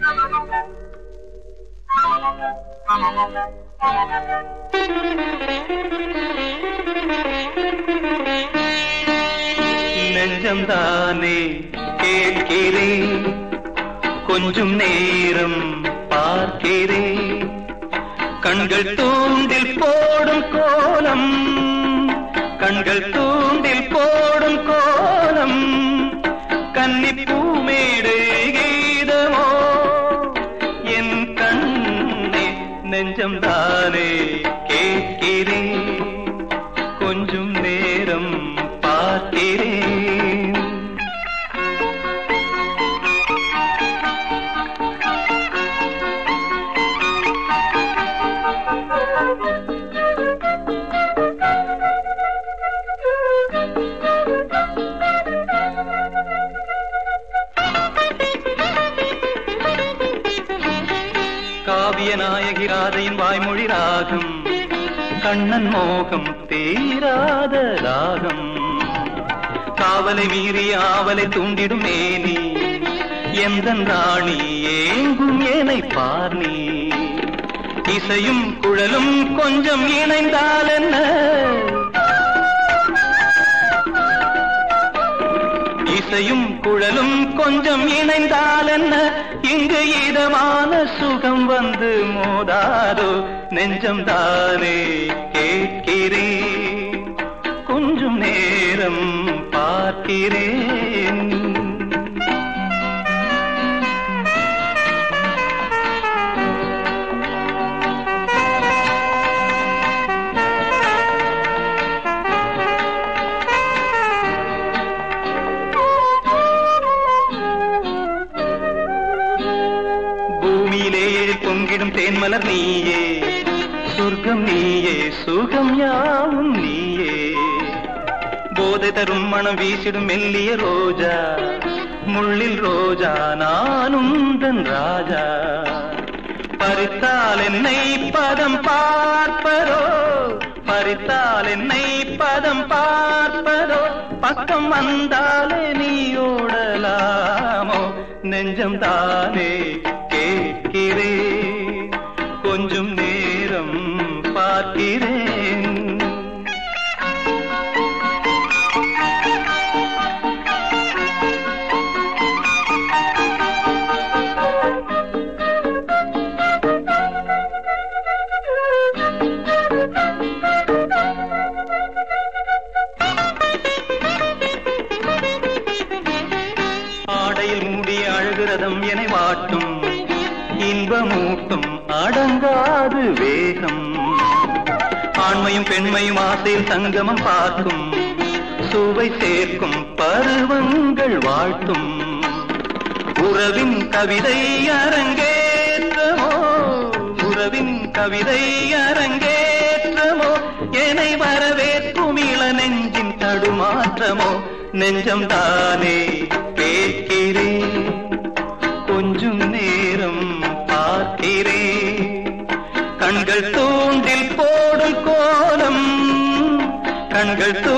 நெஞ்சம்தானே கேட்கிறேன் கொஞ்சம் நேரம் பார்க்கிறேன் கண்கள் தூண்டில் போடும் கோலம் கண்கள் தூண்டில் போடும் கோலம் கன்னி பூமேடு கீதமோ என் கண்ணே நெஞ்சம் தானே கேட்கிறேன் கொஞ்சம் நேரம் பார்க்கிறேன் காவிய நாயகி ராதையின் வாய்மொழி ராகம் கண்ணன் மோகம் தீராத ராகம் காவலை மீறி ஆவலை தூண்டிடும் மேனி எந்தன் ராணி ஏங்கும் ஏனை பார் நீ இசையும் குழலும் கொஞ்சம் இணைந்தால் என்ன இசையும் குழலும் கொஞ்சம் இணைந்தால் என்ன இங்கு இதமான சுகம் வந்து மோதாதோ நெஞ்சம் தானே கேட்கிறேன் கொஞ்சம் நேரம் பார்க்கிறேன் பூமியிலே எழில் பொங்கிடும் தேன்மலர் நீயே சொர்க்கம் நீயே சுகம் யாவும் நீயே போதை தரும் மனம் வீசிடும் மெல்லிய ரோஜா முள்ளில் ரோஜா நானும் தன் ராஜா பறித்தால் என்னை பதம் பார்ப்பதோ பறித்தால் என்னை பதம் பார்ப்பதோ பக்கம் வந்தாலே நீ ஓடலாமோ நெஞ்சம் தானே கேட்கிறேன் கொஞ்சம் நேரம் பார்க்கிறேன் ஆடையில் மூடிய அழகுரதம் என வாட்டும் இன்பமூட்டும் அடங்காது வேகம் ஆண்மையும் பெண்மையும் ஆசையில் சங்கமம் பார்க்கும் சுவை சேர்க்கும் பருவங்கள் வாழ்த்தும் உறவின் கவிதை அரங்கேற்றமோ உறவின் கவிதை அரங்கேற்றமோ என்னை வரவேற்கும் இள நெஞ்சின் தடுமாற்றமோ நெஞ்சம் தானே கேட்கிறேன் கொஞ்சம் நேரம் பார்க்கிறேன் கண்கள் தூண்டில் போடும் கோலம் கண்கள் தூ